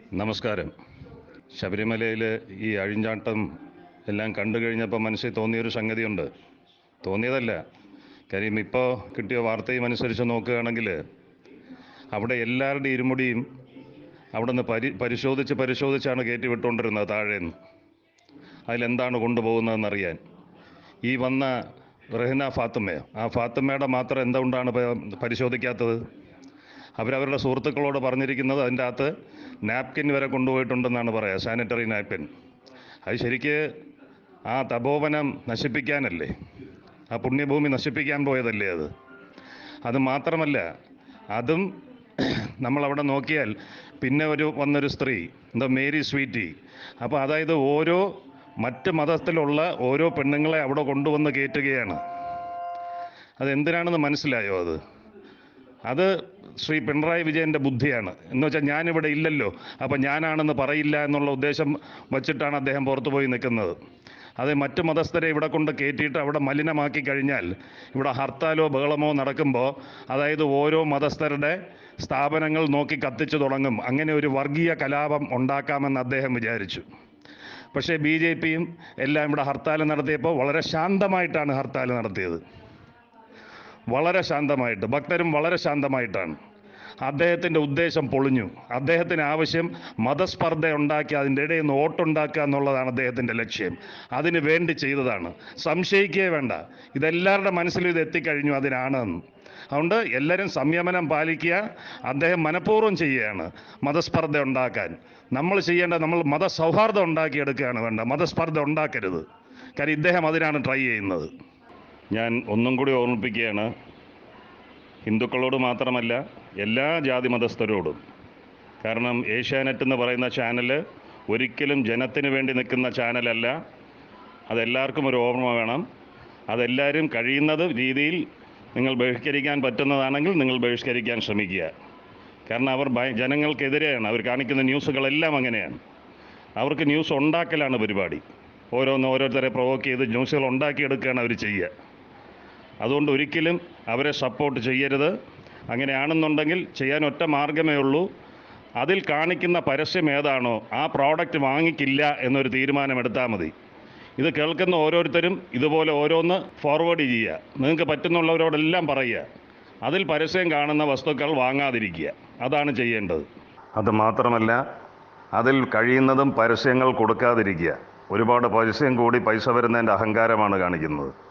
നമസ്കാരം ശബരിമലയിൽ ഈ അഴിഞ്ഞാട്ടം എല്ലാം കണ്ടു കഴിഞ്ഞപ്പോൾ മനസ്സിൽ തോന്നിയൊരു സംഗതിയുണ്ട് തോന്നിയതല്ല കാര്യം ഇപ്പോൾ കിട്ടിയ വാർത്തയും അനുസരിച്ച് നോക്കുകയാണെങ്കിൽ അവിടെ എല്ലാവരുടെയും ഇരുമുടിയും അവിടെ നിന്ന് പരി പരിശോധിച്ച് പരിശോധിച്ചാണ് കയറ്റി വിട്ടുകൊണ്ടിരുന്നത് താഴേന്ന് അതിലെന്താണ് കൊണ്ടുപോകുന്നതെന്നറിയാൻ ഈ വന്ന റഹ്ന ഫാത്തിമയോ ആ ഫാത്തിമയുടെ മാത്രം എന്തുകൊണ്ടാണ് പ- പരിശോധിക്കാത്തത് അവരവരുടെ സുഹൃത്തുക്കളോട് പറഞ്ഞിരിക്കുന്നത് അതിൻ്റെ അകത്ത് നാപ്കിൻ വരെ കൊണ്ടുപോയിട്ടുണ്ടെന്നാണ് പറയുക സാനിറ്ററി നാപ്കിൻ അത് ശരിക്ക് ആ തപോവനം നശിപ്പിക്കാനല്ലേ ആ പുണ്യഭൂമി നശിപ്പിക്കാൻ പോയതല്ലേ അത് അത് മാത്രമല്ല അതും നമ്മളവിടെ നോക്കിയാൽ പിന്നെ ഒരു വന്നൊരു സ്ത്രീ എന്താ മേരി സ്വീറ്റി അപ്പോൾ അതായത് ഓരോ മറ്റ് മതത്തിലുള്ള ഓരോ പെണ്ണുങ്ങളെ അവിടെ കൊണ്ടുവന്ന് കയറ്റുകയാണ് അതെന്തിനാണെന്ന് മനസ്സിലായോ അത് അത് ശ്രീ പിണറായി വിജയൻ്റെ ബുദ്ധിയാണ് എന്ന് വെച്ചാൽ ഞാനിവിടെ ഇല്ലല്ലോ അപ്പം ഞാനാണെന്ന് പറയില്ല എന്നുള്ള ഉദ്ദേശം വച്ചിട്ടാണ് അദ്ദേഹം പുറത്തു പോയി നിൽക്കുന്നത് അത് മറ്റു മതസ്ഥരെ ഇവിടെ കൊണ്ട് കയറ്റിയിട്ട് അവിടെ മലിനമാക്കി കഴിഞ്ഞാൽ ഇവിടെ ഹർത്താലോ ബഹളമോ നടക്കുമ്പോൾ അതായത് ഓരോ മതസ്ഥരുടെ സ്ഥാപനങ്ങൾ നോക്കി കത്തിച്ചു തുടങ്ങും അങ്ങനെ ഒരു വർഗീയ കലാപം ഉണ്ടാക്കാമെന്ന് അദ്ദേഹം വിചാരിച്ചു പക്ഷേ ബി ജെ പിയും എല്ലാം ഇവിടെ ഹർത്താൽ നടത്തിയപ്പോൾ വളരെ ശാന്തമായിട്ടാണ് ഹർത്താൽ നടത്തിയത് വളരെ ശാന്തമായിട്ട് ഭക്തരും വളരെ ശാന്തമായിട്ടാണ് അദ്ദേഹത്തിൻ്റെ ഉദ്ദേശം പൊളിഞ്ഞു അദ്ദേഹത്തിന് ആവശ്യം മതസ്പർദ്ധ ഉണ്ടാക്കി അതിൻ്റെ ഇടയിൽ നിന്ന് വോട്ടുണ്ടാക്കുക എന്നുള്ളതാണ് അദ്ദേഹത്തിൻ്റെ ലക്ഷ്യം അതിന് വേണ്ടി ചെയ്തതാണ് സംശയിക്കേ വേണ്ട ഇതെല്ലാവരുടെ മനസ്സിലും ഇത് എത്തിക്കഴിഞ്ഞു അതിനാണെന്ന് അതുകൊണ്ട് എല്ലാവരും സംയമനം പാലിക്കുക അദ്ദേഹം മനഃപൂർവ്വം ചെയ്യുകയാണ് മതസ്പർദ്ധ ഉണ്ടാക്കാൻ നമ്മൾ ചെയ്യേണ്ട നമ്മൾ മതസൗഹാർദ്ദം ഉണ്ടാക്കിയെടുക്കുകയാണ് വേണ്ട മതസ്പർദ്ധ ഉണ്ടാക്കരുത് കാര്യം ഇദ്ദേഹം അതിനാണ് ട്രൈ ചെയ്യുന്നത് ഞാൻ ഒന്നും കൂടി ഓർമ്മിപ്പിക്കുകയാണ് ഹിന്ദുക്കളോട് മാത്രമല്ല എല്ലാ ജാതി മതസ്ഥരോടും കാരണം ഏഷ്യാനെറ്റ് എന്ന് പറയുന്ന ചാനൽ ഒരിക്കലും ജനത്തിന് വേണ്ടി നിൽക്കുന്ന ചാനലല്ല അതെല്ലാവർക്കും ഒരു ഓർമ്മ വേണം അതെല്ലാവരും കഴിയുന്നത് രീതിയിൽ നിങ്ങൾ ബഹിഷ്കരിക്കാൻ പറ്റുന്നതാണെങ്കിൽ നിങ്ങൾ ബഹിഷ്കരിക്കാൻ ശ്രമിക്കുക കാരണം അവർ ഭയ- ജനങ്ങൾക്കെതിരെയാണ് അവർ കാണിക്കുന്ന ന്യൂസുകളെല്ലാം അങ്ങനെയാണ് അവർക്ക് ന്യൂസ് ഉണ്ടാക്കലാണ് പരിപാടി ഓരോന്ന് ഓരോരുത്തരെ പ്രൊവോക്ക് ചെയ്ത് ന്യൂസുകൾ ഉണ്ടാക്കിയെടുക്കുകയാണ് അവർ ചെയ്യുക അതുകൊണ്ട് ഒരിക്കലും അവരെ സപ്പോർട്ട് ചെയ്യരുത് അങ്ങനെയാണെന്നുണ്ടെങ്കിൽ ചെയ്യാൻ ഒറ്റ മാർഗമേ ഉള്ളൂ അതിൽ കാണിക്കുന്ന പരസ്യം ഏതാണോ ആ പ്രോഡക്റ്റ് വാങ്ങിക്കില്ല എന്നൊരു തീരുമാനമെടുത്താൽ മതി ഇത് കേൾക്കുന്ന ഓരോരുത്തരും ഇതുപോലെ ഓരോന്ന് ഫോർവേഡ് ചെയ്യുക നിങ്ങൾക്ക് പറ്റുന്നുള്ളവരോടെല്ലാം പറയുക അതിൽ പരസ്യം കാണുന്ന വസ്തുക്കൾ വാങ്ങാതിരിക്കുക അതാണ് ചെയ്യേണ്ടത് അത് മാത്രമല്ല അതിൽ കഴിയുന്നതും പരസ്യങ്ങൾ കൊടുക്കാതിരിക്കുക ഒരുപാട് പരസ്യം കൂടി പൈസ വരുന്നതിൻ്റെ അഹങ്കാരമാണ് കാണിക്കുന്നത്